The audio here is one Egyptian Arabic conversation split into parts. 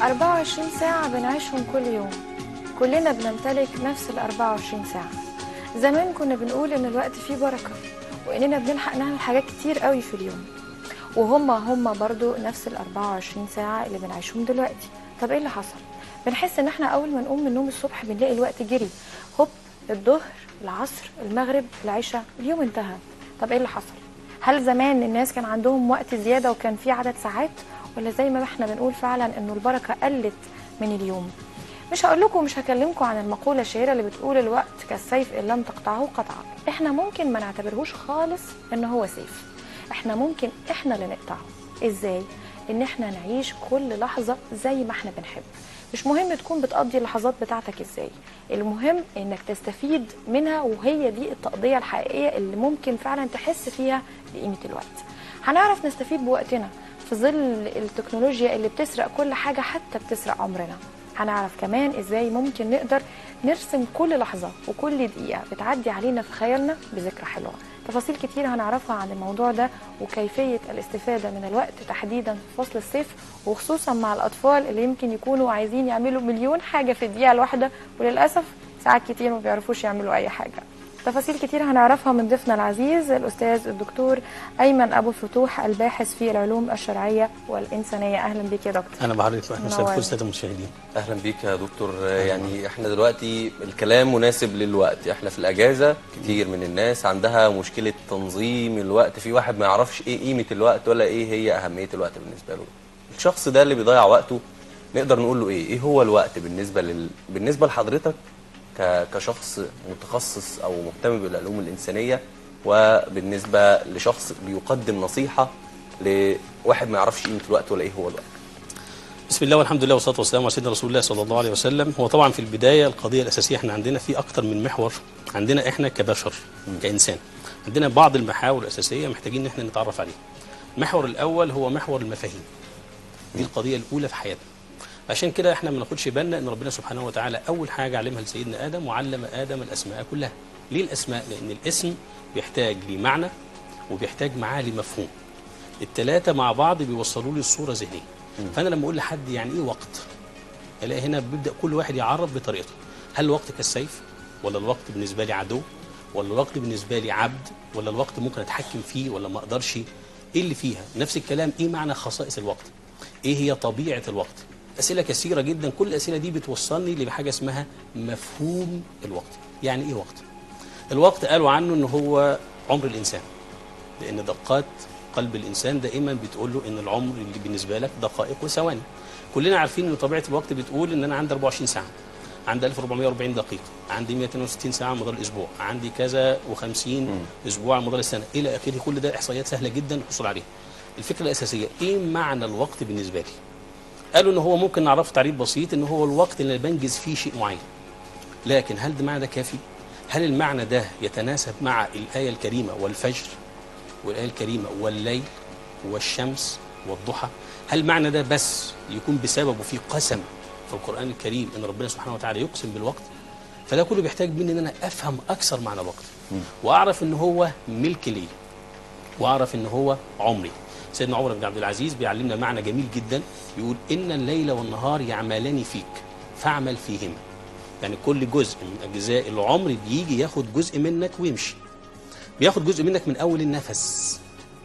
24 ساعة بنعيشهم كل يوم كلنا بنمتلك نفس ال 24 ساعة زمان كنا بنقول إن الوقت فيه بركة وإننا بنلحق نعمل حاجات كتير قوي في اليوم وهما هما برضو نفس ال 24 ساعة اللي بنعيشهم دلوقتي طب إيه اللي حصل؟ بنحس إن إحنا أول ما نقوم من النوم الصبح بنلاقي الوقت جري هوب الظهر العصر المغرب العشاء اليوم انتهى طب إيه اللي حصل؟ هل زمان الناس كان عندهم وقت زيادة وكان في عدد ساعات ولا زي ما احنا بنقول فعلا انه البركة قلت من اليوم مش هقول لكم مش هكلمكم عن المقولة الشهيرة اللي بتقول الوقت كالسيف إن لم تقطعه قطعه احنا ممكن ما نعتبرهوش خالص ان هو سيف احنا ممكن احنا اللي نقطعه ازاي ان احنا نعيش كل لحظة زي ما احنا بنحب مش مهم تكون بتقضي اللحظات بتاعتك ازاي المهم انك تستفيد منها وهي دي التقضية الحقيقية اللي ممكن فعلا تحس فيها بقيمة الوقت هنعرف نستفيد بوقتنا في ظل التكنولوجيا اللي بتسرق كل حاجة حتى بتسرق عمرنا هنعرف كمان ازاي ممكن نقدر نرسم كل لحظة وكل دقيقة بتعدي علينا في خيالنا بذكرى حلوة تفاصيل كتير هنعرفها عن الموضوع ده وكيفية الاستفادة من الوقت تحديدا في فصل الصيف وخصوصا مع الأطفال اللي يمكن يكونوا عايزين يعملوا مليون حاجة في الدقيقة الواحدة وللأسف ساعات كتير ما بيعرفوش يعملوا أي حاجة تفاصيل كتير هنعرفها من ضيفنا العزيز الأستاذ الدكتور أيمن أبو الفتوح الباحث في العلوم الشرعية والإنسانية أهلا بك يا دكتور انا بحضرتك واهلا وسهلا منور. بكل الساده المشاهدين اهلا بيك يا دكتور يعني احنا دلوقتي الكلام مناسب للوقت احنا في الاجازه كتير من الناس عندها مشكله تنظيم الوقت في واحد ما يعرفش ايه قيمه الوقت ولا ايه هي اهميه الوقت بالنسبه له الشخص ده اللي بيضيع وقته نقدر نقول له ايه ايه هو الوقت بالنسبه لل... بالنسبه لحضرتك ك... كشخص متخصص او مهتم بالعلوم الانسانيه وبالنسبه لشخص بيقدم نصيحه لواحد ما يعرفش قيمه الوقت ولا ايه هو الوقت بسم الله والحمد لله والصلاه والسلام على سيدنا رسول الله صلى الله عليه وسلم هو طبعا في البدايه القضيه الاساسيه احنا عندنا في اكتر من محور عندنا احنا كبشر كانسان عندنا بعض المحاور الاساسيه محتاجين ان احنا نتعرف عليها المحور الاول هو محور المفاهيم دي القضيه الاولى في حياتنا عشان كده احنا ما ناخدش بالنا ان ربنا سبحانه وتعالى اول حاجه علمها لسيدنا ادم وعلم ادم الاسماء كلها ليه الاسماء لان الاسم بيحتاج لمعنى وبيحتاج معاه لمفهوم الثلاثه مع بعض بيوصلوا لي الصوره ذهنيه فانا لما اقول لحد يعني ايه وقت الاقي هنا بيبدا كل واحد يعرف بطريقته هل الوقت كالسيف ولا الوقت بالنسبه لي عدو ولا الوقت بالنسبه لي عبد ولا الوقت ممكن اتحكم فيه ولا ما اقدرش ايه اللي فيها نفس الكلام ايه معنى خصائص الوقت ايه هي طبيعه الوقت اسئله كثيره جدا كل الاسئله دي بتوصلني لحاجه اسمها مفهوم الوقت يعني ايه وقت الوقت قالوا عنه ان هو عمر الانسان لان دقات قلب الانسان دائما بتقول له ان العمر اللي بالنسبه لك دقائق وثواني كلنا عارفين ان طبيعه الوقت بتقول ان انا عندي 24 ساعه عندي 1440 دقيقه عندي 162 ساعه على مدار الاسبوع عندي كذا و50 اسبوع على مدار السنه الى اخره كل ده احصائيات سهله جدا الحصول عليها الفكره الاساسيه ايه معنى الوقت بالنسبه لي قالوا ان هو ممكن نعرفه تعريف بسيط ان هو الوقت اللي بنجز فيه شيء معين لكن هل ده معنى ده كافي هل المعنى ده يتناسب مع الايه الكريمه والفجر والآية الكريمة والليل والشمس والضحى هل المعنى ده بس يكون بسببه في قسم في القرآن الكريم أن ربنا سبحانه وتعالى يقسم بالوقت فده كله بيحتاج مني أن أنا أفهم أكثر معنى الوقت وأعرف أن هو ملك لي وأعرف أن هو عمري سيدنا عمر بن عبد العزيز بيعلمنا معنى جميل جدا يقول إن الليل والنهار يعملان فيك فاعمل فيهما يعني كل جزء من أجزاء العمر بيجي ياخد جزء منك ويمشي بياخد جزء منك من اول النفس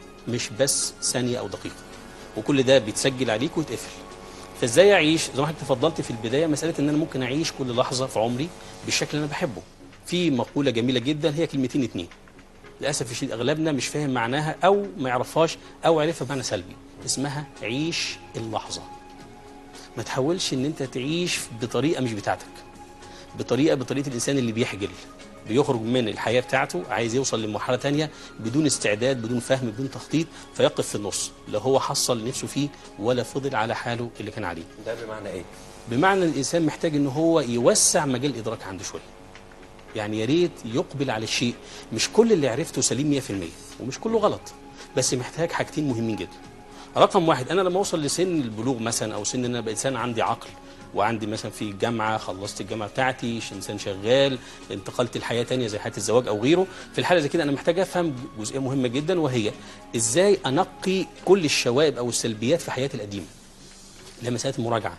مش بس ثانيه او دقيقه وكل ده بيتسجل عليك ويتقفل فازاي اعيش زي ما حضرتك تفضلت في البدايه مساله ان انا ممكن اعيش كل لحظه في عمري بالشكل اللي انا بحبه في مقوله جميله جدا هي كلمتين اتنين للاسف الشديد اغلبنا مش فاهم معناها او ما يعرفهاش او عرفها بمعنى سلبي اسمها عيش اللحظه ما تحاولش ان انت تعيش بطريقه مش بتاعتك بطريقه بطريقه الانسان اللي بيحجل بيخرج من الحياه بتاعته عايز يوصل لمرحله تانية بدون استعداد بدون فهم بدون تخطيط فيقف في النص لا هو حصل نفسه فيه ولا فضل على حاله اللي كان عليه ده بمعنى ايه بمعنى ان الانسان محتاج ان هو يوسع مجال الادراك عنده شويه يعني يا ريت يقبل على الشيء مش كل اللي عرفته سليم 100% ومش كله غلط بس محتاج حاجتين مهمين جدا رقم واحد انا لما اوصل لسن البلوغ مثلا او سن ان انا بقيت انسان عندي عقل وعندي مثلا في الجامعه خلصت الجامعه بتاعتي ش- انسان شغال انتقلت لحياه تانية زي حياه الزواج او غيره في الحاله زي كده انا محتاج افهم جزئيه مهمه جدا وهي ازاي انقي كل الشوائب او السلبيات في حياتي القديمه اللي هي مساله المراجعه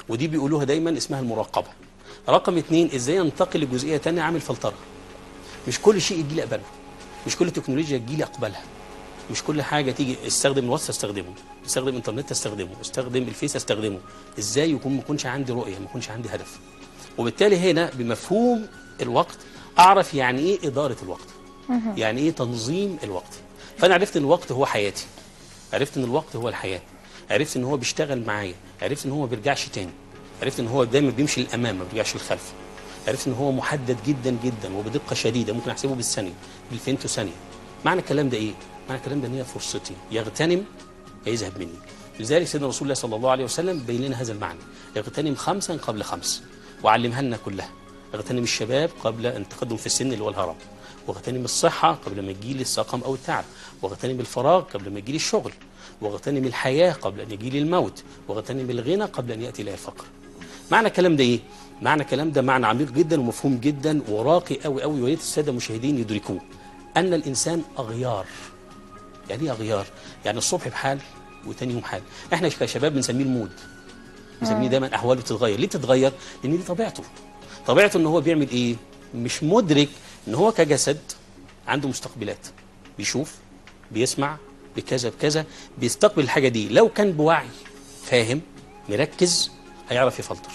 ودي بيقولوها دايما اسمها المراقبه رقم اتنين ازاي انتقل لجزئيه تانية اعمل فلتره مش كل شيء يجي لي اقبله مش كل تكنولوجيا تجي لي اقبلها مش كل حاجه تيجي استخدم الواتس استخدمه استخدم انترنت استخدمه استخدم الفيس استخدمه ازاي يكون ما يكونش عندي رؤيه ما يكونش عندي هدف وبالتالي هنا بمفهوم الوقت اعرف يعني ايه اداره الوقت يعني ايه تنظيم الوقت فانا عرفت ان الوقت هو حياتي عرفت ان الوقت هو الحياه عرفت ان هو بيشتغل معايا عرفت ان هو ما بيرجعش تاني عرفت ان هو دايما بيمشي للامام ما بيرجعش للخلف عرفت ان هو محدد جدا جدا وبدقه شديده ممكن احسبه بالثانيه بالفينتو ثانيه معنى الكلام ده ايه معنى الكلام ده ان هي فرصتي يغتنم يذهب مني لذلك سيدنا رسول الله صلى الله عليه وسلم بين لنا هذا المعنى اغتنم خمسا قبل خمس وعلمها لنا كلها اغتنم الشباب قبل ان تقدم في السن اللي هو الهرم واغتنم الصحة قبل ما يجيلي السقم أو التعب واغتنم الفراغ قبل ما يجيلي الشغل واغتنم الحياة قبل أن يجيلي الموت واغتنم الغنى قبل أن يأتي لي الفقر معنى الكلام ده إيه؟ معنى الكلام ده معنى عميق جدا ومفهوم جدا وراقي قوي قوي ويا ريت السادة المشاهدين يدركوه أن الإنسان أغيار يعني ايه اغيار؟ يعني الصبح بحال وتاني يوم حال احنا كشباب بنسميه المود بنسميه دايما احواله بتتغير ليه بتتغير؟ لان دي طبيعته طبيعته ان هو بيعمل ايه؟ مش مدرك ان هو كجسد عنده مستقبلات بيشوف بيسمع بكذا بكذا بيستقبل الحاجه دي لو كان بوعي فاهم مركز هيعرف يفلتر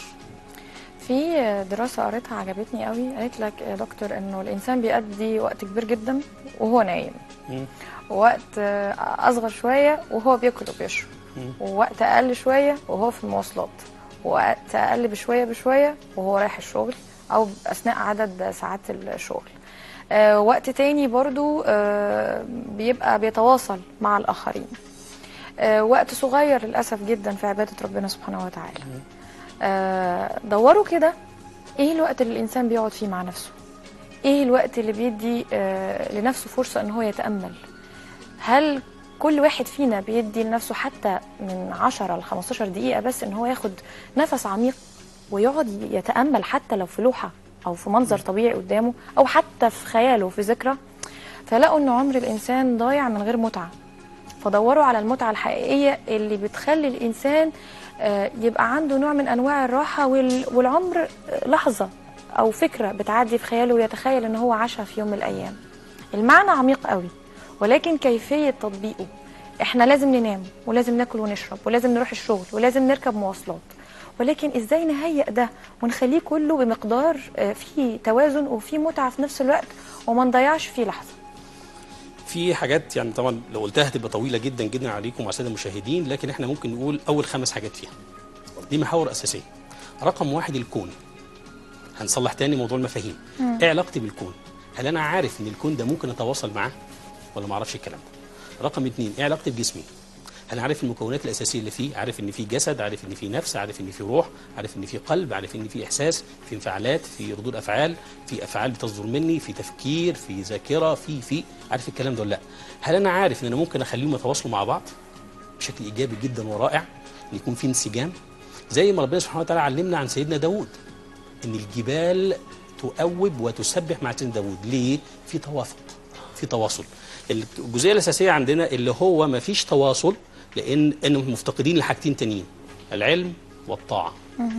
في دراسة قريتها عجبتني قوي قالت لك يا دكتور انه الانسان بيقضي وقت كبير جدا وهو نايم مم. ووقت آه، اصغر شوية وهو بياكل وبيشرب ووقت اقل شوية وهو في المواصلات ووقت اقل بشوية بشوية وهو رايح الشغل او اثناء عدد ساعات الشغل آه، وقت تاني برضو آه، بيبقى بيتواصل مع الاخرين آه، وقت صغير للاسف جدا في عبادة ربنا سبحانه وتعالى آه، دوروا كده ايه الوقت اللي الانسان بيقعد فيه مع نفسه ايه الوقت اللي بيدي آه، لنفسه فرصة ان هو يتأمل هل كل واحد فينا بيدي لنفسه حتى من 10 ل 15 دقيقة بس ان هو ياخد نفس عميق ويقعد يتأمل حتى لو في لوحة او في منظر طبيعي قدامه او حتى في خياله في ذكرى فلقوا ان عمر الانسان ضايع من غير متعة فدوروا على المتعة الحقيقية اللي بتخلي الإنسان آه، يبقى عنده نوع من أنواع الراحة وال- والعمر آه، لحظة أو فكرة بتعدي في خياله ويتخيل إن هو عاشها في يوم من الأيام المعنى عميق قوي ولكن كيفية تطبيقه إحنا لازم ننام ولازم ناكل ونشرب ولازم نروح الشغل ولازم نركب مواصلات ولكن ازاي نهيئ ده ونخليه كله بمقدار آه، فيه توازن وفيه متعة في نفس الوقت وما نضيعش فيه لحظة في حاجات يعني طبعا لو قلتها هتبقى طويله جدا جدا عليكم وعلى الساده المشاهدين لكن احنا ممكن نقول اول خمس حاجات فيها دي محاور اساسيه رقم واحد الكون هنصلح تاني موضوع المفاهيم ايه علاقتي بالكون هل انا عارف ان الكون ده ممكن اتواصل معاه ولا ما اعرفش الكلام ده رقم اتنين ايه علاقتي بجسمي هل عارف المكونات الاساسيه اللي فيه عارف ان في جسد عارف ان في نفس عارف ان في روح عارف ان في قلب عارف ان في احساس في انفعالات في ردود افعال في افعال بتصدر مني في تفكير في ذاكره في في عارف الكلام ده ولا لا هل انا عارف ان انا ممكن اخليهم يتواصلوا مع بعض بشكل ايجابي جدا ورائع ان يكون في انسجام زي ما ربنا سبحانه وتعالى علمنا عن سيدنا داود ان الجبال تؤوب وتسبح مع سيدنا داود ليه في توافق في تواصل الجزئيه الاساسيه عندنا اللي هو ما فيش تواصل لان انهم مفتقدين لحاجتين تانيين العلم والطاعه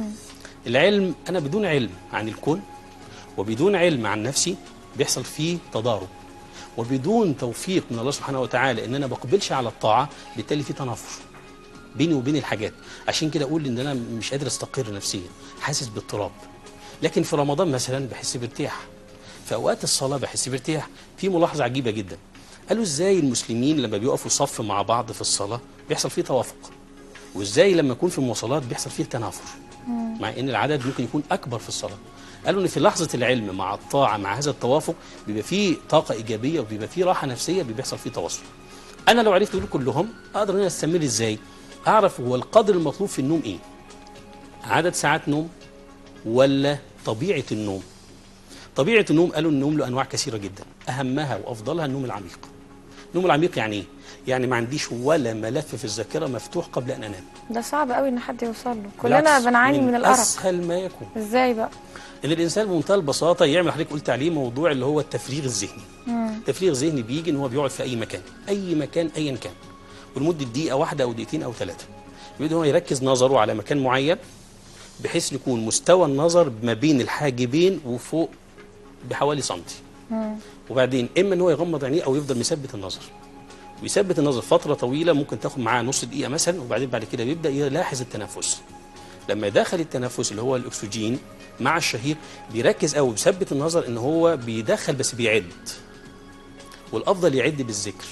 العلم انا بدون علم عن الكون وبدون علم عن نفسي بيحصل فيه تضارب وبدون توفيق من الله سبحانه وتعالى ان انا بقبلش على الطاعه بالتالي في تنافر بيني وبين الحاجات عشان كده اقول ان انا مش قادر استقر نفسيا حاسس باضطراب لكن في رمضان مثلا بحس بارتياح في اوقات الصلاه بحس بارتياح في ملاحظه عجيبه جدا قالوا ازاي المسلمين لما بيقفوا صف مع بعض في الصلاه بيحصل فيه توافق وازاي لما يكون في المواصلات بيحصل فيه تنافر مع ان العدد ممكن يكون اكبر في الصلاه قالوا ان في لحظه العلم مع الطاعه مع هذا التوافق بيبقى فيه طاقه ايجابيه وبيبقى فيه راحه نفسيه بيحصل فيه تواصل انا لو عرفت دول كلهم اقدر ان انا استمر ازاي اعرف هو القدر المطلوب في النوم ايه عدد ساعات نوم ولا طبيعه النوم طبيعه النوم قالوا النوم له انواع كثيره جدا اهمها وافضلها النوم العميق النوم العميق يعني ايه يعني ما عنديش ولا ملف في الذاكره مفتوح قبل ان انام ده صعب قوي ان حد يوصل له كلنا بالعكس، بنعاني من الارق اسهل ما يكون ازاي بقى ان الانسان بمنتهى البساطه يعمل حضرتك قلت عليه موضوع اللي هو التفريغ الذهني التفريغ الذهني بيجي ان هو بيقعد في اي مكان اي مكان ايا كان ولمده دقيقه واحده او دقيقتين او ثلاثه يبدا هو يركز نظره على مكان معين بحيث يكون مستوى النظر ما بين الحاجبين وفوق بحوالي سنتي وبعدين اما ان هو يغمض عينيه او يفضل مثبت النظر ويثبت النظر فتره طويله ممكن تاخد معاه نص دقيقه مثلا وبعدين بعد كده بيبدا يلاحظ التنفس لما يدخل التنفس اللي هو الاكسجين مع الشهيق بيركز قوي بيثبت النظر ان هو بيدخل بس بيعد والافضل يعد بالذكر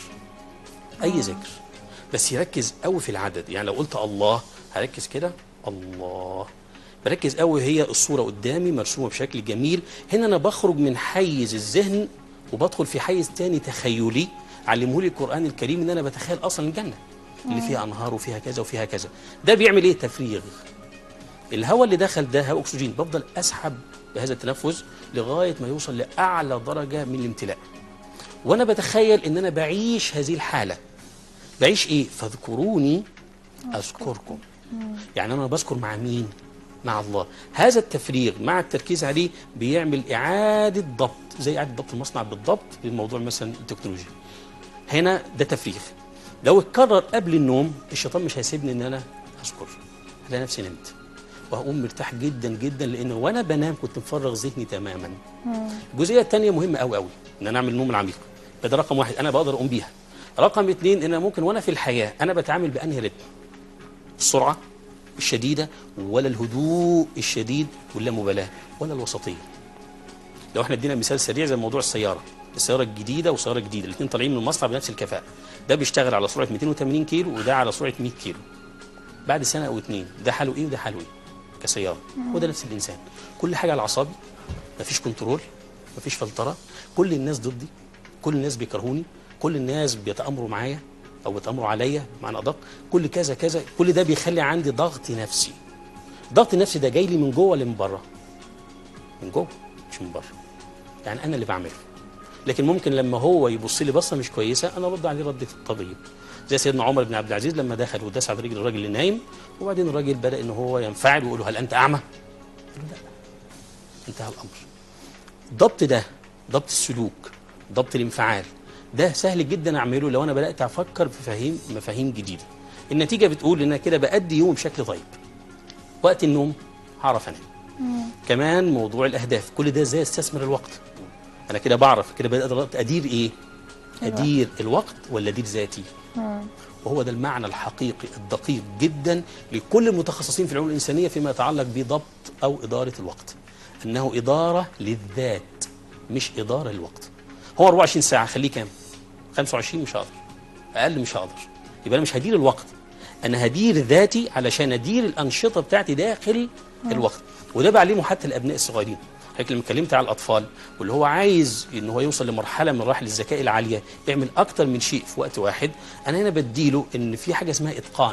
اي ذكر بس يركز قوي في العدد يعني لو قلت الله هركز كده الله بركز قوي هي الصوره قدامي مرسومه بشكل جميل هنا انا بخرج من حيز الذهن وبدخل في حيز تاني تخيلي علمه لي القران الكريم ان انا بتخيل اصلا الجنه اللي فيها انهار وفيها كذا وفيها كذا ده بيعمل ايه تفريغ الهواء اللي دخل ده هواء اكسجين بفضل اسحب بهذا التنفس لغايه ما يوصل لاعلى درجه من الامتلاء وانا بتخيل ان انا بعيش هذه الحاله بعيش ايه فاذكروني اذكركم يعني انا بذكر مع مين مع الله هذا التفريغ مع التركيز عليه بيعمل اعاده ضبط زي اعاده ضبط المصنع بالضبط للموضوع مثلا التكنولوجيا هنا ده تفريغ لو اتكرر قبل النوم الشيطان مش هيسيبني ان انا اذكر هلاقي نفسي نمت وهقوم مرتاح جدا جدا لان وانا بنام كنت مفرغ ذهني تماما الجزئيه الثانيه مهمه قوي قوي ان انا اعمل نوم العميق فده رقم واحد انا بقدر اقوم بيها رقم اثنين ان أنا ممكن وانا في الحياه انا بتعامل بانهي رتم السرعه الشديده ولا الهدوء الشديد ولا مبالاه ولا الوسطيه لو احنا ادينا مثال سريع زي موضوع السياره السياره الجديده والسياره الجديده الاثنين طالعين من المصنع بنفس الكفاءه ده بيشتغل على سرعه 280 كيلو وده على سرعه 100 كيلو بعد سنه او اتنين ده حاله ايه وده حاله ايه كسياره هو ده نفس الانسان كل حاجه على اعصابي مفيش كنترول مفيش فلتره كل الناس ضدي كل الناس بيكرهوني كل الناس بيتامروا معايا او بيتامروا عليا بمعنى ادق كل كذا كذا كل ده بيخلي عندي ضغط نفسي ضغط نفسي ده جاي لي من جوه ولا من بره من جوه مش من بره يعني انا اللي بعمله لكن ممكن لما هو يبص لي بصه مش كويسه انا ارد عليه رد طبيعي زي سيدنا عمر بن عبد العزيز لما دخل وداس على رجل الراجل اللي نايم وبعدين الراجل بدا ان هو ينفعل ويقول له هل انت اعمى؟ قال له لا انتهى الامر ضبط ده ضبط السلوك ضبط الانفعال ده سهل جدا اعمله لو انا بدات افكر في فهيم مفاهيم جديده النتيجه بتقول ان انا كده بادي يوم بشكل طيب وقت النوم هعرف انام كمان موضوع الاهداف كل ده ازاي استثمر الوقت انا كده بعرف كده بقدر ادير ايه ادير الوقت ولا ادير ذاتي وهو ده المعنى الحقيقي الدقيق جدا لكل المتخصصين في العلوم الانسانيه فيما يتعلق بضبط او اداره الوقت انه اداره للذات مش اداره للوقت هو 24 ساعه خليه كام 25 مش هقدر اقل مش هقدر يبقى انا مش هدير الوقت انا هدير ذاتي علشان ادير الانشطه بتاعتي داخل الوقت وده بعلمه حتى الابناء الصغيرين حضرتك لما اتكلمت على الاطفال واللي هو عايز ان هو يوصل لمرحله من مراحل الذكاء العاليه يعمل اكتر من شيء في وقت واحد انا هنا بديله ان في حاجه اسمها اتقان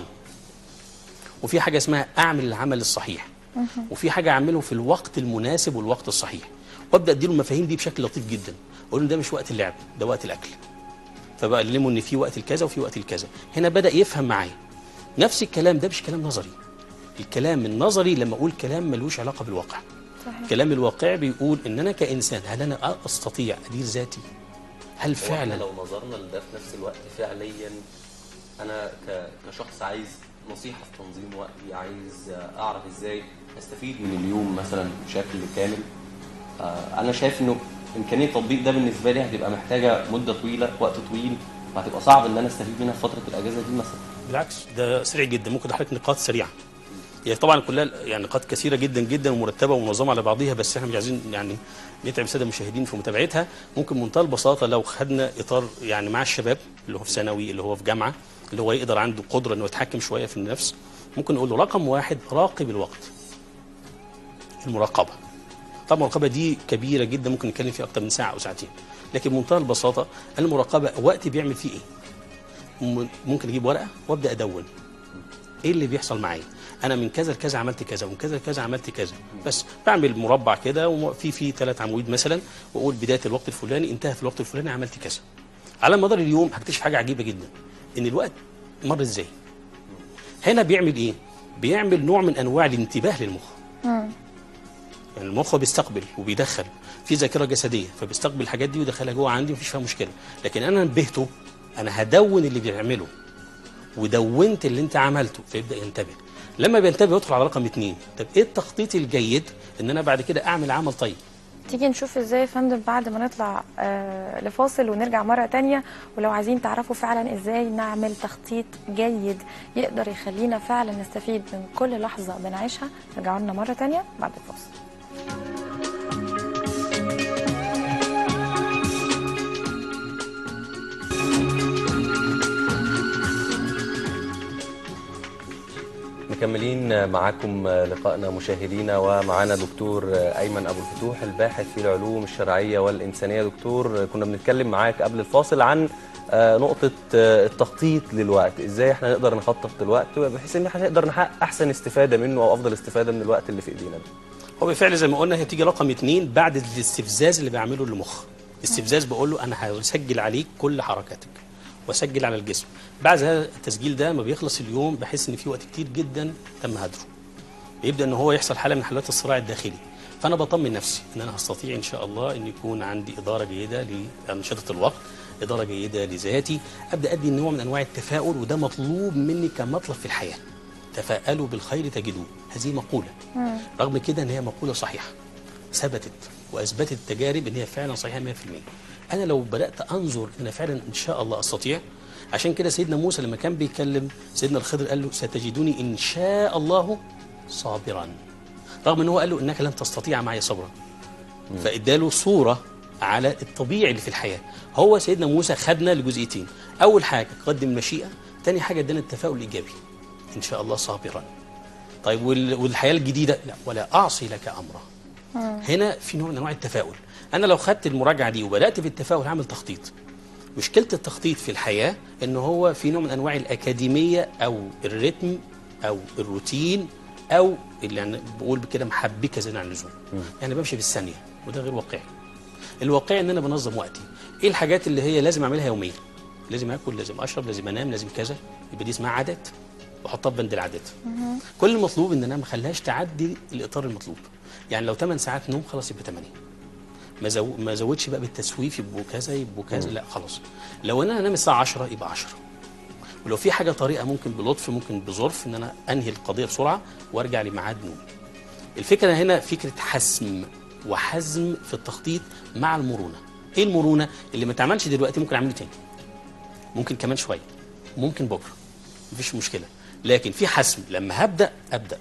وفي حاجه اسمها اعمل العمل الصحيح وفي حاجه اعمله في الوقت المناسب والوقت الصحيح وابدا اديله المفاهيم دي بشكل لطيف جدا اقول له ده مش وقت اللعب ده وقت الاكل فبعلمه ان في وقت الكذا وفي وقت الكذا هنا بدا يفهم معايا نفس الكلام ده مش كلام نظري الكلام النظري لما اقول كلام ملوش علاقه بالواقع صحيح الكلام الواقعي بيقول ان انا كانسان هل انا استطيع ادير ذاتي هل هو إحنا فعلا لو نظرنا لده في نفس الوقت فعليا انا ك- كشخص عايز نصيحه في تنظيم وقتي عايز اعرف ازاي استفيد من اليوم مثلا بشكل كامل آه، انا شايف انه امكانيه التطبيق ده بالنسبه لي هتبقى محتاجه مده طويله وقت طويل وهتبقى صعب ان انا استفيد منها في فتره الاجازه دي مثلا بالعكس ده سريع جدا ممكن احرك نقاط سريعه هي طبعا كلها يعني نقاط كثيره جدا جدا ومرتبه ومنظمه على بعضها بس احنا مش عايزين يعني نتعب الساده المشاهدين في متابعتها ممكن بمنتهى البساطه لو خدنا اطار يعني مع الشباب اللي هو في ثانوي اللي هو في جامعه اللي هو يقدر عنده قدره انه يتحكم شويه في النفس ممكن نقول له رقم واحد راقب الوقت المراقبه طبعا المراقبه دي كبيره جدا ممكن نتكلم فيها اكتر من ساعه او ساعتين لكن بمنتهى البساطه المراقبه وقت بيعمل فيه ايه م- ممكن اجيب ورقه وابدا ادون ايه اللي بيحصل معايا انا من كذا لكذا عملت كذا ومن كذا لكذا عملت كذا بس بعمل مربع كده وفي في ثلاث عواميد مثلا واقول بدايه الوقت الفلاني انتهى في الوقت الفلاني عملت كذا على مدار اليوم هكتشف حاجه عجيبه جدا ان الوقت مر ازاي هنا بيعمل ايه بيعمل نوع من انواع الانتباه للمخ مم. يعني المخ بيستقبل وبيدخل في ذاكره جسديه فبيستقبل الحاجات دي ويدخلها جوه عندي مفيش فيها مشكله لكن انا نبهته انا هدون اللي بيعمله ودونت اللي انت عملته فيبدا ينتبه لما بينتبه يدخل على رقم اتنين طب ايه التخطيط الجيد ان انا بعد كده اعمل عمل طيب تيجي نشوف ازاي يا فندم بعد ما نطلع آه لفاصل ونرجع مرة تانية ولو عايزين تعرفوا فعلا ازاي نعمل تخطيط جيد يقدر يخلينا فعلا نستفيد من كل لحظة بنعيشها رجعوا لنا مرة تانية بعد الفاصل مكملين معاكم لقائنا مشاهدينا ومعانا دكتور ايمن ابو الفتوح الباحث في العلوم الشرعيه والانسانيه دكتور كنا بنتكلم معاك قبل الفاصل عن آه، نقطه آه، التخطيط للوقت ازاي احنا نقدر نخطط للوقت بحيث ان احنا نقدر نحقق احسن استفاده منه او افضل استفاده من الوقت اللي في ايدينا ده هو بالفعل زي ما قلنا هي تيجي رقم اتنين بعد الاستفزاز اللي بعمله للمخ استفزاز بقول له انا هسجل عليك كل حركاتك واسجل على الجسم بعد هذا التسجيل ده ما بيخلص اليوم بحس ان في وقت كتير جدا تم هدره بيبدا ان هو يحصل حاله من حالات الصراع الداخلي فانا بطمن نفسي ان انا هستطيع ان شاء الله ان يكون عندي اداره جيده لانشطه الوقت اداره جيده لذاتي ابدا ادي نوع من انواع التفاؤل وده مطلوب مني كمطلب في الحياه تفاءلوا بالخير تجدوه هذه مقوله رغم كده ان هي مقوله صحيحه ثبتت واثبتت التجارب ان هي فعلا صحيحه 100% انا لو بدات انظر ان أنا فعلا ان شاء الله استطيع عشان كده سيدنا موسى لما كان بيكلم سيدنا الخضر قال له ستجدني ان شاء الله صابرا رغم ان هو قال له انك لن تستطيع معي صبرا فاداله صوره على الطبيعي اللي في الحياه هو سيدنا موسى خدنا لجزئيتين اول حاجه قدم المشيئه ثاني حاجه ادانا التفاؤل الايجابي ان شاء الله صابرا طيب وال- والحياه الجديده لا ولا اعصي لك امرا هنا في نوع من انواع التفاؤل انا لو خدت المراجعه دي وبدات في التفاؤل هعمل تخطيط مشكله التخطيط في الحياه ان هو في نوع من انواع الاكاديميه او الريتم او الروتين او اللي يعني بقول بكده محبكه زياده عن اللزوم يعني بمشي بالثانيه وده غير واقعي الواقعي ان انا بنظم وقتي ايه الحاجات اللي هي لازم اعملها يوميا لازم اكل لازم اشرب لازم انام لازم كذا يبقى دي اسمها عادات واحطها في بند العادات كل المطلوب ان انا ما اخليهاش تعدي الاطار المطلوب يعني لو 8 ساعات نوم خلاص يبقى 8 ما زو... ما زودش بقى بالتسويف يبقوا كذا يبقوا كذا لا خلاص لو انا انام الساعه 10 يبقى 10 ولو في حاجه طريقه ممكن بلطف ممكن بظرف ان انا انهي القضيه بسرعه وارجع لميعاد نوم الفكره هنا فكره حسم وحزم في التخطيط مع المرونه ايه المرونه اللي ما تعملش دلوقتي ممكن اعمله تاني ممكن كمان شويه ممكن بكره مفيش مشكله لكن في حسم لما هبدا ابدا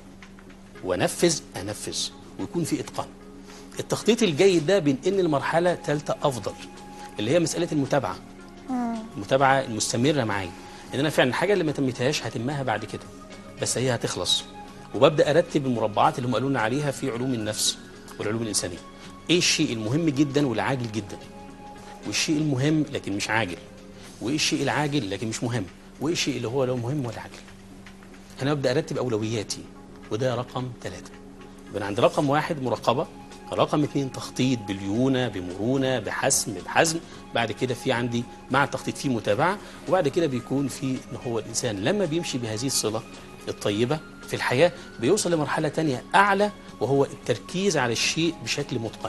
وانفذ انفذ ويكون في اتقان التخطيط الجيد ده بينقلني لمرحله ثالثه افضل اللي هي مساله المتابعه المتابعه المستمره معايا ان انا فعلا الحاجه اللي ما تمتهاش هتمها بعد كده بس هي هتخلص وببدا ارتب المربعات اللي هم قالوا لنا عليها في علوم النفس والعلوم الانسانيه ايه الشيء المهم جدا والعاجل جدا والشيء المهم لكن مش عاجل وايه الشيء العاجل لكن مش مهم وايه الشيء اللي هو لا مهم ولا عاجل انا ببدا ارتب اولوياتي وده رقم ثلاثة يبقى عند رقم واحد مراقبه رقم اثنين تخطيط بليونه بمرونه بحسم بحزم بعد كده في عندي مع التخطيط في متابعه وبعد كده بيكون في ان هو الانسان لما بيمشي بهذه الصله الطيبه في الحياه بيوصل لمرحله تانية اعلى وهو التركيز على الشيء بشكل متقن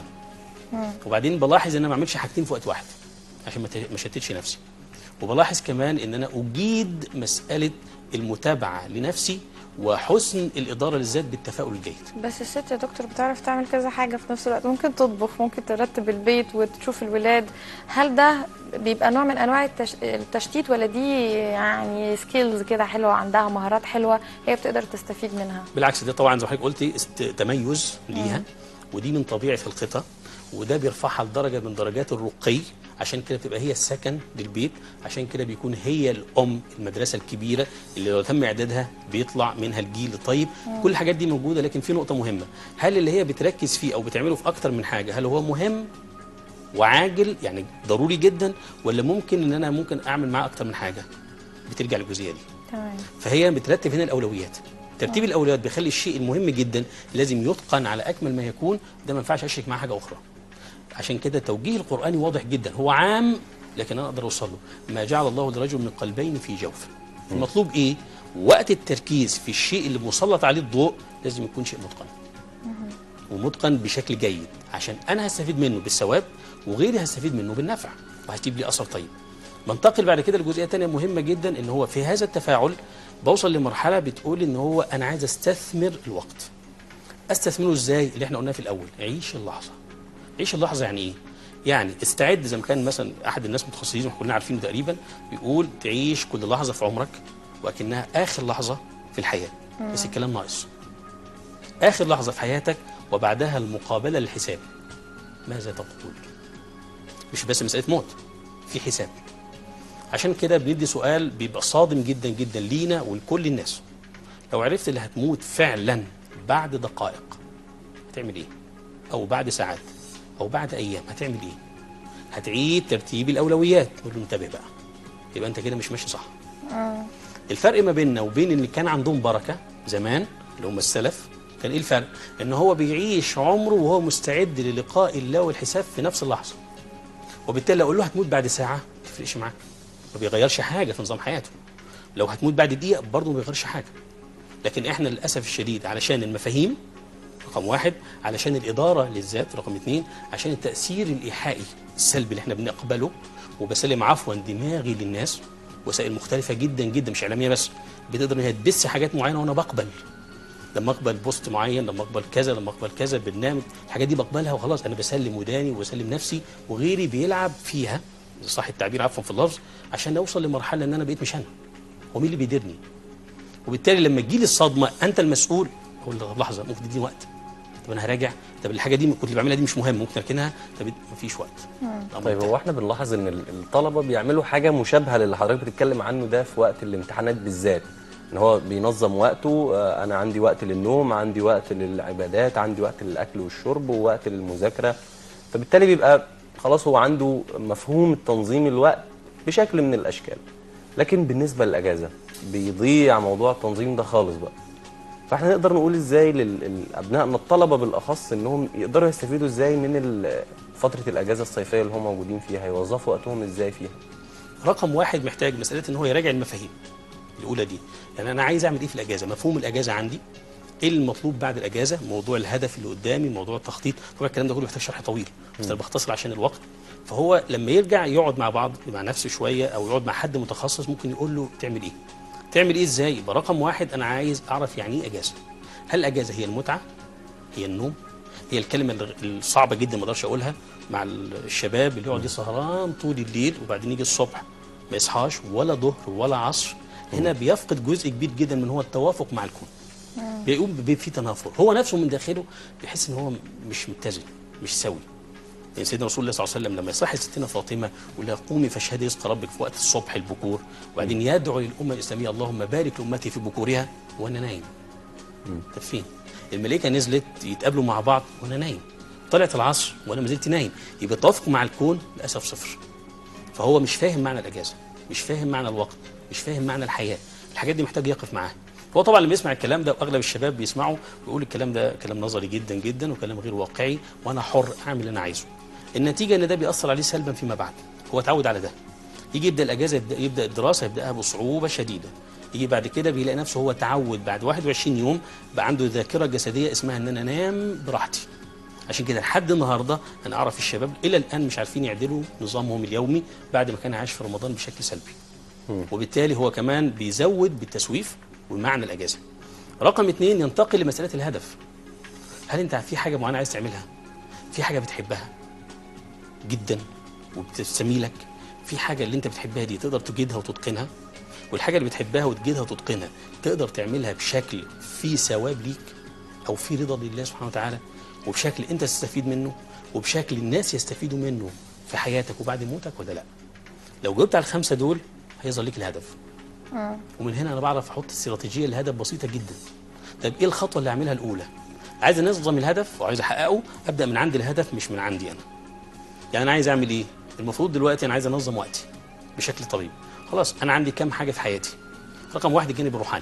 وبعدين بلاحظ ان انا ما اعملش حاجتين في وقت واحد عشان ما ت- ما شتتش نفسي وبلاحظ كمان ان انا اجيد مساله المتابعه لنفسي وحسن الاداره للذات بالتفاؤل الجيد بس الست يا دكتور بتعرف تعمل كذا حاجة في نفس الوقت ممكن تطبخ ممكن ترتب البيت وتشوف الولاد هل ده بيبقى نوع من أنواع التش... التشتيت ولا دي يعني سكيلز كده حلوة عندها مهارات حلوة هي بتقدر تستفيد منها بالعكس ده طبعا زي ما حضرتك قلتي است- تميز ليها ودي من طبيعه الخطه وده بيرفعها لدرجه من درجات الرقي عشان كده بتبقى هي السكن للبيت عشان كده بيكون هي الام المدرسه الكبيره اللي لو تم اعدادها بيطلع منها الجيل الطيب كل الحاجات دي موجوده لكن في نقطه مهمه هل اللي هي بتركز فيه او بتعمله في اكتر من حاجه هل هو مهم وعاجل يعني ضروري جدا ولا ممكن ان انا ممكن اعمل معاه اكتر من حاجه بترجع للجزئيه دي تمام فهي بترتب هنا الاولويات ترتيب الاولويات بيخلي الشيء المهم جدا لازم يتقن على اكمل ما يكون ده ما ينفعش اشرك معاه حاجه اخرى عشان كده التوجيه القراني واضح جدا هو عام لكن انا اقدر اوصل له ما جعل الله لرجل من قلبين في جوفه المطلوب ايه وقت التركيز في الشيء اللي مسلط عليه الضوء لازم يكون شيء متقن ومتقن بشكل جيد عشان انا هستفيد منه بالثواب وغيري هستفيد منه بالنفع وهتجيب لي اثر طيب بنتقل بعد كده لجزئيه تانية مهمه جدا ان هو في هذا التفاعل بوصل لمرحله بتقول ان هو انا عايز استثمر الوقت استثمره ازاي اللي احنا قلناه في الاول عيش اللحظه عيش اللحظه يعني ايه يعني استعد زي ما كان مثلا احد الناس متخصصين واحنا كلنا عارفينه تقريبا بيقول تعيش كل لحظه في عمرك وكانها اخر لحظه في الحياه بس الكلام ناقص اخر لحظه في حياتك وبعدها المقابله للحساب ماذا تقول مش بس مساله موت في حساب عشان كده بندي سؤال بيبقى صادم جدا جدا لينا ولكل الناس لو عرفت اللي هتموت فعلا بعد دقائق هتعمل ايه او بعد ساعات او بعد ايام هتعمل ايه هتعيد ترتيب الاولويات نقول له انتبه بقى يبقى انت كده مش ماشي صح الفرق ما بيننا وبين اللي كان عندهم بركه زمان اللي هم السلف كان ايه الفرق ان هو بيعيش عمره وهو مستعد للقاء الله والحساب في نفس اللحظه وبالتالي لو اقول له هتموت بعد ساعه ما تفرقش معاه ما بيغيرش حاجه في نظام حياته لو هتموت بعد دقيقه برضه ما بيغيرش حاجه لكن احنا للاسف الشديد علشان المفاهيم رقم واحد علشان الاداره للذات رقم اثنين عشان التاثير الايحائي السلبي اللي احنا بنقبله وبسلم عفوا دماغي للناس وسائل مختلفه جدا جدا مش اعلاميه بس بتقدر ان هي تبث حاجات معينه وانا بقبل لما اقبل بوست معين لما اقبل كذا لما اقبل كذا برنامج الحاجات دي بقبلها وخلاص انا بسلم وداني وبسلم نفسي وغيري بيلعب فيها صح التعبير عفوا في اللفظ عشان اوصل لمرحله ان انا بقيت مش انا هو مين اللي بيديرني وبالتالي لما تجيلي الصدمه انت المسؤول اقول له طب لحظه ممكن تديني وقت طب انا هراجع طب الحاجه دي كنت بعملها دي مش مهم ممكن اركنها طب مفيش وقت الأمر طيب انتهى. هو احنا بنلاحظ ان ال- الطلبه بيعملوا حاجه مشابهه للي حضرتك بتتكلم عنه ده في وقت الامتحانات بالذات ان هو بينظم وقته آه، انا عندي وقت للنوم عندي وقت للعبادات عندي وقت للاكل والشرب ووقت للمذاكره فبالتالي بيبقى خلاص هو عنده مفهوم التنظيم الوقت بشكل من الاشكال لكن بالنسبه للاجازه بيضيع موضوع التنظيم ده خالص بقى فاحنا نقدر نقول ازاي لابنائنا الطلبه بالاخص انهم يقدروا يستفيدوا ازاي من ال- فتره الاجازه الصيفيه اللي هم موجودين فيها يوظفوا وقتهم ازاي فيها رقم واحد محتاج مساله ان هو يراجع المفاهيم الاولى دي يعني انا عايز اعمل ايه في الاجازه مفهوم الاجازه عندي ايه المطلوب بعد الاجازه موضوع الهدف اللي قدامي موضوع التخطيط طبعا الكلام ده كله محتاج شرح طويل بس انا بختصر عشان الوقت فهو لما يرجع يقعد مع بعض مع نفسه شويه او يقعد مع حد متخصص ممكن يقول له تعمل ايه تعمل ايه ازاي يبقى رقم واحد انا عايز اعرف يعني ايه اجازه هل الاجازه هي المتعه هي النوم هي الكلمه الغ- الصعبه جدا ما اقدرش اقولها مع الشباب اللي يقعد يسهران طول الليل وبعدين يجي الصبح ما يصحاش ولا ظهر ولا عصر هنا بيفقد جزء كبير جدا من هو التوافق مع الكون بيقوم ب- في تنافر هو نفسه من داخله بيحس ان هو مش متزن مش سوي يعني سيدنا رسول الله صلى الله عليه وسلم لما يصحي ستنا فاطمه ولا قومي فاشهدي رزق ربك في وقت الصبح البكور وبعدين يدعو للامه الاسلاميه اللهم بارك لامتي في بكورها وانا نايم طب فين؟ الملائكه نزلت يتقابلوا مع بعض وانا نايم طلعت العصر وانا ما زلت نايم يبقى التوافق مع الكون للاسف صفر فهو مش فاهم معنى الاجازه مش فاهم معنى الوقت مش فاهم معنى الحياه الحاجات دي محتاج يقف معاها هو طبعا اللي بيسمع الكلام ده واغلب الشباب بيسمعه ويقول الكلام ده كلام نظري جدا جدا وكلام غير واقعي وانا حر اعمل اللي انا عايزه النتيجه ان ده بيأثر عليه سلبا فيما بعد هو اتعود على ده يجي يبدا الاجازه يبدا, يبدأ الدراسه يبداها بصعوبه شديده يجي بعد كده بيلاقي نفسه هو تعود بعد 21 يوم بقى عنده ذاكره جسديه اسمها ان انا انام براحتي عشان كده لحد النهارده انا اعرف الشباب الى الان مش عارفين يعدلوا نظامهم اليومي بعد ما كان عايش في رمضان بشكل سلبي وبالتالي هو كمان بيزود بالتسويف ومعنى الاجازه رقم اثنين ينتقل لمساله الهدف هل انت في حاجه معينه عايز تعملها في حاجه بتحبها جدا وبتسمي لك في حاجه اللي انت بتحبها دي تقدر تجيدها وتتقنها والحاجه اللي بتحبها وتجيدها وتتقنها تقدر تعملها بشكل فيه ثواب ليك او فيه رضا لله سبحانه وتعالى وبشكل انت تستفيد منه وبشكل الناس يستفيدوا منه في حياتك وبعد موتك ولا لا لو جاوبت على الخمسه دول هيظهر ليك الهدف ومن هنا انا بعرف احط استراتيجيه لهدف بسيطه جدا طب ايه الخطوه اللي اعملها الاولى عايز انظم الهدف وعايز احققه ابدا من عند الهدف مش من عندي انا يعني انا عايز اعمل ايه المفروض دلوقتي انا عايز انظم وقتي بشكل طبيعي خلاص انا عندي كام حاجه في حياتي رقم واحد الجانب الروحاني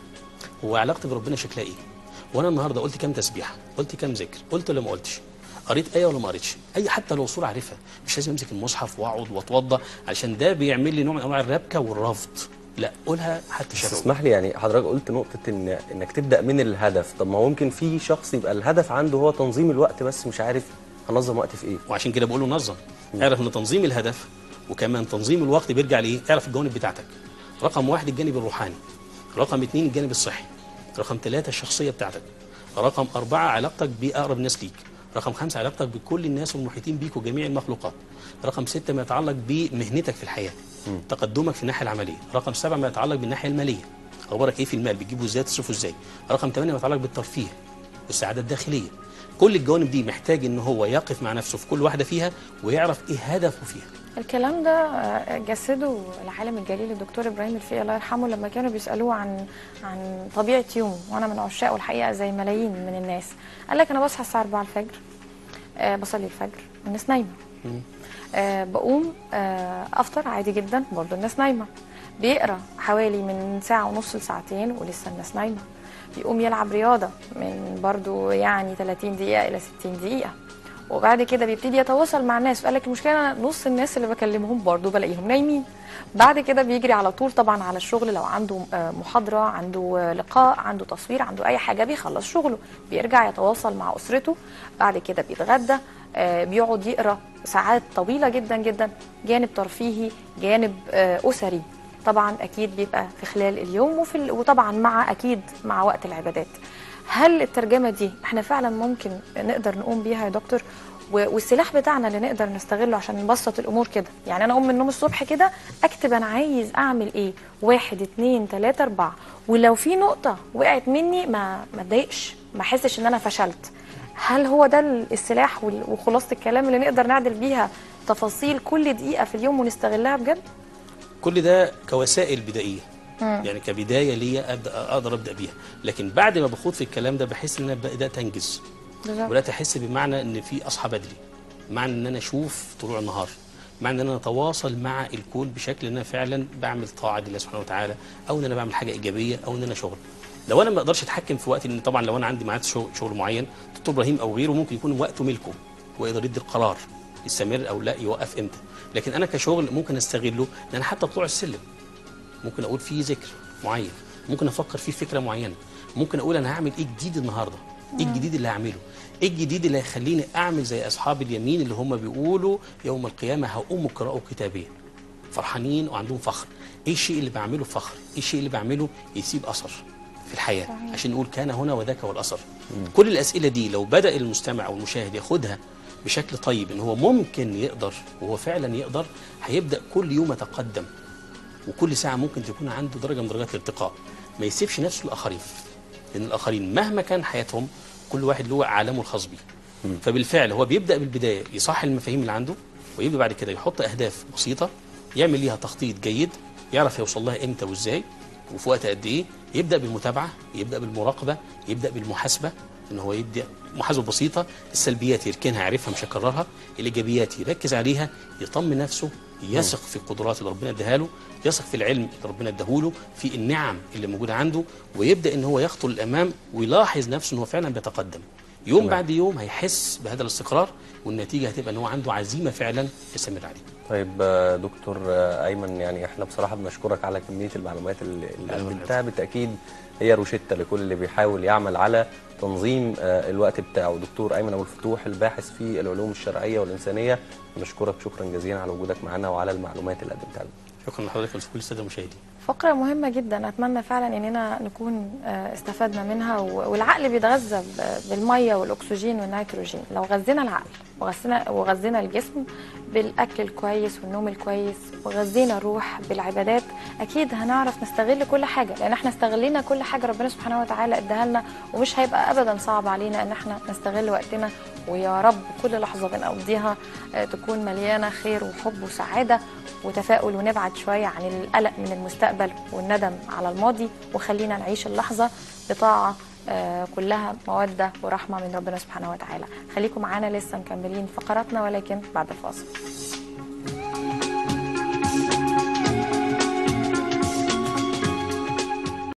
هو علاقتي بربنا شكلها ايه وانا النهارده قلت كام تسبيحه قلت كام ذكر قلت ولا ما قلتش قريت ايه ولا ما قريتش اي حتى لو صوره عارفها مش لازم امسك المصحف واقعد واتوضى علشان ده بيعمل لي نوع من انواع الربكه والرفض لا قولها حتى بس شفوي اسمح لي يعني حضرتك قلت نقطة إن إنك تبدأ من الهدف، طب ما هو ممكن في شخص يبقى الهدف عنده هو تنظيم الوقت بس مش عارف هنظم وقت في إيه؟ وعشان كده بقول له نظم اعرف ان تنظيم الهدف وكمان تنظيم الوقت بيرجع لايه اعرف الجوانب بتاعتك رقم واحد الجانب الروحاني رقم اثنين الجانب الصحي رقم ثلاثة الشخصية بتاعتك رقم أربعة علاقتك بأقرب ناس ليك رقم خمسة علاقتك بكل الناس والمحيطين بيك وجميع المخلوقات رقم ستة ما يتعلق بمهنتك في الحياة تقدمك في الناحية العملية رقم سبعة ما يتعلق بالناحية المالية أخبارك إيه في المال بتجيبه إزاي تصرفه إزاي رقم ثمانية ما يتعلق بالترفيه والسعادة الداخلية كل الجوانب دي محتاج ان هو يقف مع نفسه في كل واحده فيها ويعرف ايه هدفه فيها الكلام ده آه، جسده العالم الجليل الدكتور ابراهيم الفقي الله يرحمه لما كانوا بيسالوه عن عن طبيعه يومه وانا من عشاقه الحقيقه زي ملايين من الناس قال لك انا بصحى الساعه 4 الفجر آه بصلي الفجر الناس نايمه آه بقوم آه افطر عادي جدا برضه الناس نايمه بيقرا حوالي من ساعه ونص لساعتين ولسه الناس نايمه بيقوم يلعب رياضه من برضه يعني 30 دقيقه الى 60 دقيقه وبعد كده بيبتدي يتواصل مع الناس وقال لك المشكله انا نص الناس اللي بكلمهم برضه بلاقيهم نايمين بعد كده بيجري على طول طبعا على الشغل لو عنده آه، محاضره عنده آه، لقاء عنده تصوير عنده اي حاجه بيخلص شغله بيرجع يتواصل مع اسرته بعد كده بيتغدى آه، بيقعد يقرا ساعات طويله جدا جدا جانب ترفيهي جانب آه، اسري طبعا اكيد بيبقى في خلال اليوم وفي ال- وطبعا مع اكيد مع وقت العبادات هل الترجمه دي احنا فعلا ممكن نقدر نقوم بيها يا دكتور و- والسلاح بتاعنا اللي نقدر نستغله عشان نبسط الامور كده يعني انا اقوم من النوم الصبح كده اكتب انا عايز اعمل ايه واحد اتنين تلاته اربعه ولو في نقطه وقعت مني ما ما اتضايقش ما احسش ان انا فشلت هل هو ده ال- السلاح وال- وخلاصه الكلام اللي نقدر نعدل بيها تفاصيل كل دقيقه في اليوم ونستغلها بجد كل ده كوسائل بدائيه يعني كبدايه ليا ابدا اقدر ابدا بيها لكن بعد ما بخوض في الكلام ده بحس ان انا بدات انجز بالظبط. وبدات احس بمعنى ان في اصحى بدري معنى ان انا اشوف طلوع النهار معنى ان انا اتواصل مع الكون بشكل ان انا فعلا بعمل طاعه لله سبحانه وتعالى او ان انا بعمل حاجه ايجابيه او ان انا شغل لو انا ما اقدرش اتحكم في وقتي لان طبعا لو انا عندي ميعاد شغل, شغل معين دكتور ابراهيم او غيره ممكن يكون وقته ملكه ويقدر يدي القرار يستمر او لا يوقف امتى لكن انا كشغل ممكن استغله ان انا حتى طلوع السلم ممكن اقول فيه ذكر معين ممكن افكر فيه فكره معينه ممكن اقول انا هعمل ايه جديد النهارده ايه الجديد اللي هعمله ايه الجديد اللي هيخليني اعمل زي اصحاب اليمين اللي هم بيقولوا يوم القيامه هقوم اقرأوا كتابين فرحانين وعندهم فخر ايه الشيء اللي بعمله فخر ايه الشيء اللي بعمله يسيب اثر في الحياه صحيح. عشان نقول كان هنا وذاك والاثر كل الاسئله دي لو بدا المستمع او المشاهد ياخدها بشكل طيب ان هو ممكن يقدر وهو فعلا يقدر هيبدا كل يوم يتقدم وكل ساعه ممكن تكون عنده درجه من درجات الارتقاء ما يسيبش نفسه للاخرين لان الاخرين مهما كان حياتهم كل واحد له عالمه الخاص بيه فبالفعل هو بيبدا بالبدايه يصحح المفاهيم اللي عنده ويبدا بعد كده يحط اهداف بسيطه يعمل ليها تخطيط جيد يعرف يوصل لها امتى وازاي وفي وقت قد ايه يبدا بالمتابعه يبدا بالمراقبه يبدا بالمحاسبه ان هو يبدا محاسبه بسيطه السلبيات يركنها يعرفها مش هيكررها الايجابيات يركز عليها يطمن نفسه يثق في القدرات اللي ربنا اداها له يثق في العلم اللي ربنا اداهوله في النعم اللي موجوده عنده ويبدا ان هو يخطو للامام ويلاحظ نفسه ان هو فعلا بيتقدم يوم تمام. بعد يوم هيحس بهذا الاستقرار والنتيجه هتبقى ان هو عنده عزيمه فعلا يستمر عليها طيب آه، دكتور آه، ايمن يعني احنا بصراحه بنشكرك على كميه المعلومات اللي اللي أهلا قدمتها بالتاكيد هي روشته لكل اللي بيحاول يعمل على تنظيم آه، الوقت بتاعه دكتور ايمن ابو الفتوح الباحث في العلوم الشرعيه والانسانيه بنشكرك شكرا جزيلا على وجودك معنا وعلى المعلومات اللي قدمتها لنا شكرا لحضرتك ولكل الساده المشاهدين فقرة مهمة جدا أتمنى فعلا إننا نكون آه، استفدنا منها و- والعقل بيتغذى ب- بالمية والأكسجين والنيتروجين لو غذينا العقل وغذينا وغذينا الجسم بالأكل الكويس والنوم الكويس وغذينا الروح بالعبادات أكيد هنعرف نستغل كل حاجة لأن احنا استغلينا كل حاجة ربنا سبحانه وتعالى اداها لنا ومش هيبقى أبدا صعب علينا إن احنا نستغل وقتنا ويا رب كل لحظة بنقضيها آه، تكون مليانة خير وحب وسعادة وتفاؤل ونبعد شوية عن القلق من المستقبل والندم على الماضي وخلينا نعيش اللحظة بطاعة آه، كلها مودة ورحمة من ربنا سبحانه وتعالى خليكم معانا لسه مكملين فقراتنا ولكن بعد الفاصل